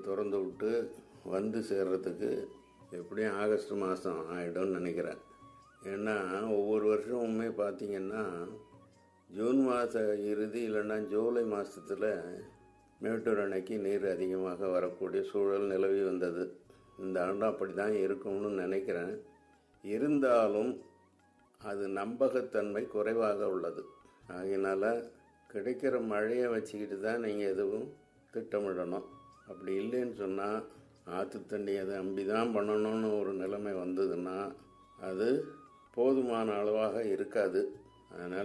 திறந்து விட்டு வந்து சேர்றதுக்கு எப்படியும் ஆகஸ்ட் மாதம் ஆகிடும்னு நினைக்கிறேன் ஏன்னா ஒவ்வொரு வருஷமுமே பார்த்தீங்கன்னா ஜூன் மாத இறுதி இல்லைன்னா ஜூலை மாதத்தில் மேட்டூர் அணைக்கு நீர் அதிகமாக வரக்கூடிய சூழல் நிலவி வந்தது இந்த ஆண்டும் அப்படி தான் இருக்கும்னு நினைக்கிறேன் இருந்தாலும் அது நம்பகத்தன்மை குறைவாக உள்ளது ஆகையினால கிடைக்கிற மழையை வச்சுக்கிட்டு தான் நீங்கள் எதுவும் திட்டமிடணும் அப்படி இல்லைன்னு சொன்னால் ஆற்று தண்ணி அதை நம்பி தான் பண்ணணும்னு ஒரு நிலைமை வந்ததுன்னா அது போதுமான அளவாக இருக்காது அதனால்